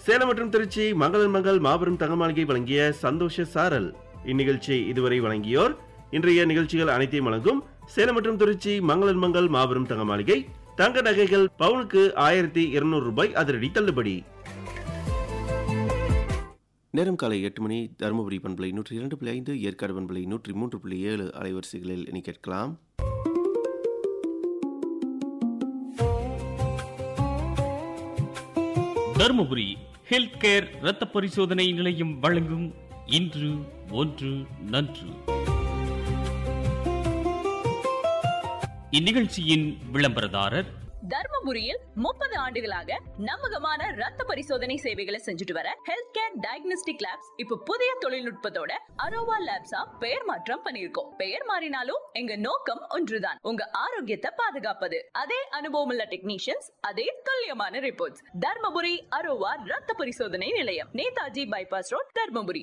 சேலம் மற்றும் திருச்சி மங்களன் மங்கள் மாபெரும் தங்கமாளிகை வழங்கிய சந்தோஷ சாரல் இந்நிகழ்ச்சியை இதுவரை வழங்கியோர் இன்றைய நிகழ்ச்சிகள் அனைத்தையும் வழங்கும் சேலம் மற்றும் திருச்சி மங்களன் மங்கள் மாபெரும் தங்கமாளிகை தங்க நகைகள் பவுனுக்கு ஆயிரத்தி இருநூறு ரூபாய் அதிரடி தள்ளுபடி நேரம் காலை எட்டு மணி தருமபுரி பண்பலை நூற்றி இரண்டு புள்ளி ஐந்து ஏற்காடு பண்பலை நூற்றி மூன்று புள்ளி ஏழு அலைவரிசைகளில் இனி கேட்கலாம் தருமபுரி ஹெல்த் கேர் இரத்த பரிசோதனை நிலையம் வழங்கும் இன்று ஒன்று நன்று இந்நிகழ்ச்சியின் விளம்பரதாரர் தர்மபுரியில் முப்பது ஆண்டுகளாக நம்பகமான ரத்த பரிசோதனை சேவைகளை செஞ்சுட்டு வர ஹெல்த் கேர் டயக்னோஸ்டிக் லேப்ஸ் இப்ப புதிய தொழில்நுட்பத்தோட அரோவா லேப்ஸா பெயர் மாற்றம் பண்ணிருக்கோம் பெயர் மாறினாலும் எங்க நோக்கம் ஒன்றுதான் உங்க ஆரோக்கியத்தை பாதுகாப்பது அதே அனுபவம் உள்ள டெக்னீஷியன்ஸ் அதே துல்லியமான ரிப்போர்ட்ஸ் தர்மபுரி அரோவா ரத்த பரிசோதனை நிலையம் Netaji bypass road Dharmapuri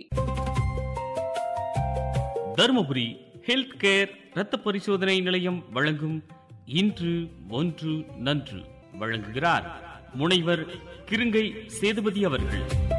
Dharmapuri health care இரத்த பரிசோதனை நிலையம் வழங்கும் இன்று ஒன்று நன்று வழங்குகிறார் முனைவர் கிருங்கை சேதுபதி அவர்கள்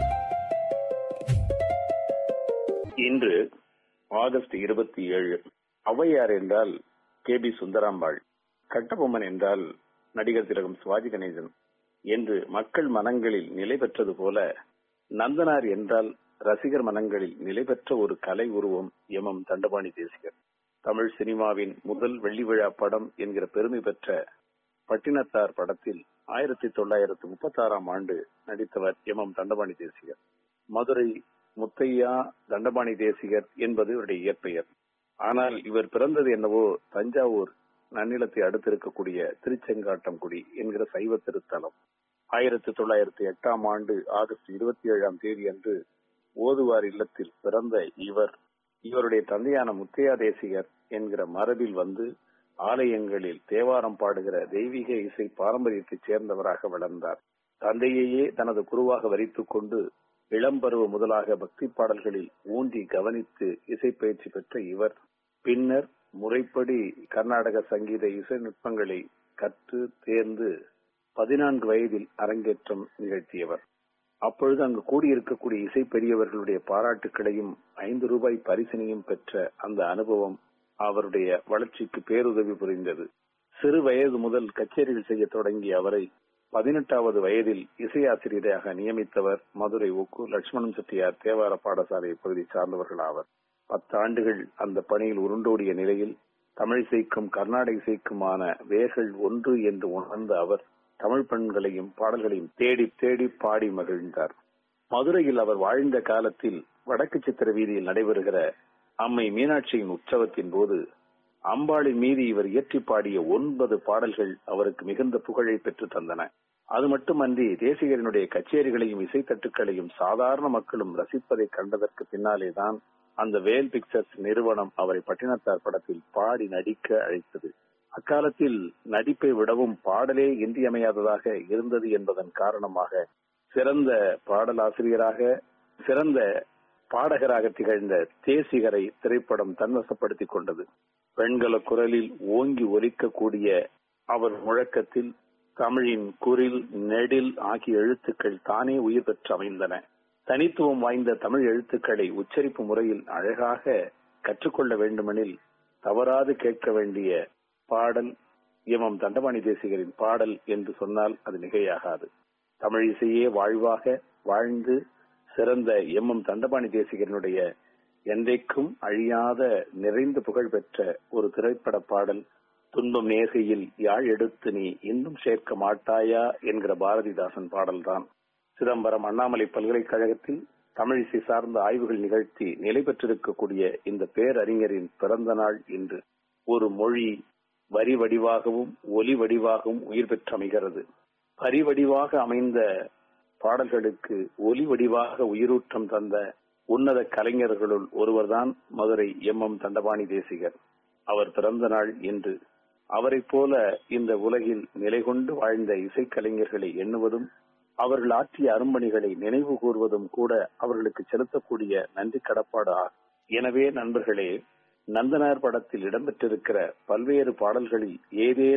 இன்று ஆகஸ்ட் இருபத்தி ஏழு ஔவையார் என்றால் கே பி சுந்தராம்பாள் கட்டபொம்மன் என்றால் நடிகர் திலகம் சிவாஜி கணேசன் என்று மக்கள் மனங்களில் நிலை பெற்றது போல நந்தனார் என்றால் ரசிகர் மனங்களில் நிலை பெற்ற ஒரு கலை உருவம் எமம் தண்டபாணி தேசிகர் தமிழ் சினிமாவின் முதல் வெள்ளி விழா படம் என்கிற பெருமை பெற்ற பட்டினத்தார் படத்தில் ஆயிரத்தி தொள்ளாயிரத்து முப்பத்தி ஆறாம் ஆண்டு நடித்தவர் எமம் தண்டபாணி தேசிகர் மதுரை முத்தையா தண்டபாணி தேசிகர் என்பது இவருடைய இயற்பெயர் ஆனால் இவர் பிறந்தது என்னவோ தஞ்சாவூர் நன்னிலத்தை அடுத்திருக்கக்கூடிய திருச்செங்காட்டம்குடி என்கிற சைவ திருத்தலம் ஆயிரத்தி தொள்ளாயிரத்தி எட்டாம் ஆண்டு ஆகஸ்ட் இருபத்தி ஏழாம் தேதி அன்று ஓதுவார் இல்லத்தில் பிறந்த இவர் இவருடைய தந்தையான முத்தையா தேசிகர் என்கிற மரபில் வந்து ஆலயங்களில் தேவாரம் பாடுகிற தெய்வீக இசை பாரம்பரியத்தைச் சேர்ந்தவராக வளர்ந்தார் தந்தையையே தனது குருவாக வரித்துக் கொண்டு இளம்பருவ முதலாக பக்தி பாடல்களில் ஊன்றி கவனித்து இசைப்பயிற்சி பெற்ற இவர் பின்னர் முறைப்படி கர்நாடக சங்கீத இசை நுட்பங்களை கற்று தேர்ந்து பதினான்கு வயதில் அரங்கேற்றம் நிகழ்த்தியவர் அப்பொழுது அங்கு கூடியிருக்கக்கூடிய இசை பெரியவர்களுடைய பாராட்டுக்களையும் ஐந்து ரூபாய் பரிசினையும் பெற்ற அந்த அனுபவம் அவருடைய வளர்ச்சிக்கு பேருதவி புரிந்தது சிறு வயது முதல் கச்சேரிகள் செய்ய தொடங்கிய அவரை பதினெட்டாவது வயதில் இசையாசிரியராக நியமித்தவர் மதுரை ஒக்கு லட்சுமணன் செட்டியார் தேவார பாடசாலை பகுதி சார்ந்தவர்கள் ஆவர் பத்தாண்டுகள் அந்த பணியில் உருண்டோடிய நிலையில் தமிழிசைக்கும் கர்நாடக இசைக்குமான வேர்கள் ஒன்று என்று உணர்ந்த அவர் தமிழ் பெண்களையும் பாடல்களையும் தேடி தேடி பாடி மகிழ்ந்தார் மதுரையில் அவர் வாழ்ந்த காலத்தில் வடக்கு சித்திர வீதியில் நடைபெறுகிற அம்மை மீனாட்சியின் உற்சவத்தின் போது அம்பாளின் மீது இவர் இயற்றி பாடிய ஒன்பது பாடல்கள் அவருக்கு மிகுந்த புகழை பெற்று தந்தன அது மட்டுமன்றி தேசிகரனுடைய கச்சேரிகளையும் இசைத்தட்டுக்களையும் சாதாரண மக்களும் ரசிப்பதை கண்டதற்கு பின்னாலேதான் அந்த வேல் பிக்சர்ஸ் நிறுவனம் அவரை பட்டினத்தார் படத்தில் பாடி நடிக்க அழைத்தது அக்காலத்தில் நடிப்பை விடவும் பாடலே இன்றியமையாததாக இருந்தது என்பதன் காரணமாக சிறந்த பாடலாசிரியராக சிறந்த பாடகராக திகழ்ந்த தேசிகரை திரைப்படம் தன்வசப்படுத்திக் கொண்டது பெண்கள குரலில் ஓங்கி ஒலிக்கக்கூடிய அவர் முழக்கத்தில் தமிழின் குரில் நெடில் ஆகிய எழுத்துக்கள் தானே உயிர் பெற்று அமைந்தன தனித்துவம் வாய்ந்த தமிழ் எழுத்துக்களை உச்சரிப்பு முறையில் அழகாக கற்றுக்கொள்ள வேண்டுமெனில் தவறாது கேட்க வேண்டிய பாடல் எமம் தண்டபாணி தேசிகரின் பாடல் என்று சொன்னால் அது மிகையாகாது தமிழ் இசையே வாழ்வாக வாழ்ந்து சிறந்த எம்எம் தண்டபாணி தேசிகரனுடைய என்றைக்கும் அழியாத நிறைந்த புகழ் பெற்ற ஒரு திரைப்பட பாடல் துன்பம் நேசையில் யாழ் எடுத்து நீ இன்னும் சேர்க்க மாட்டாயா என்கிற பாரதிதாசன் பாடல்தான் சிதம்பரம் அண்ணாமலை பல்கலைக்கழகத்தில் தமிழிசை சார்ந்த ஆய்வுகள் நிகழ்த்தி நிலை பெற்றிருக்கக்கூடிய இந்த பேரறிஞரின் பிறந்த நாள் இன்று ஒரு மொழி வரி வடிவாகவும் ஒலி வடிவாகவும் உயிர் பெற்றமைகிறது வரி வடிவாக அமைந்த பாடல்களுக்கு ஒலி வடிவாக உயிரூற்றம் தந்த உன்னத கலைஞர்களுள் ஒருவர்தான் மதுரை எம் எம் தண்டபாணி தேசிகர் அவர் பிறந்த நாள் இன்று அவரைப் போல இந்த உலகில் நிலை கொண்டு வாழ்ந்த இசைக்கலைஞர்களை எண்ணுவதும் அவர்கள் ஆற்றிய அரும்பணிகளை நினைவு கூறுவதும் கூட அவர்களுக்கு செலுத்தக்கூடிய நன்றி கடப்பாடு ஆகும் எனவே நண்பர்களே நந்தனார் படத்தில் இடம்பெற்றிருக்கிற பல்வேறு பாடல்களில் ஏதே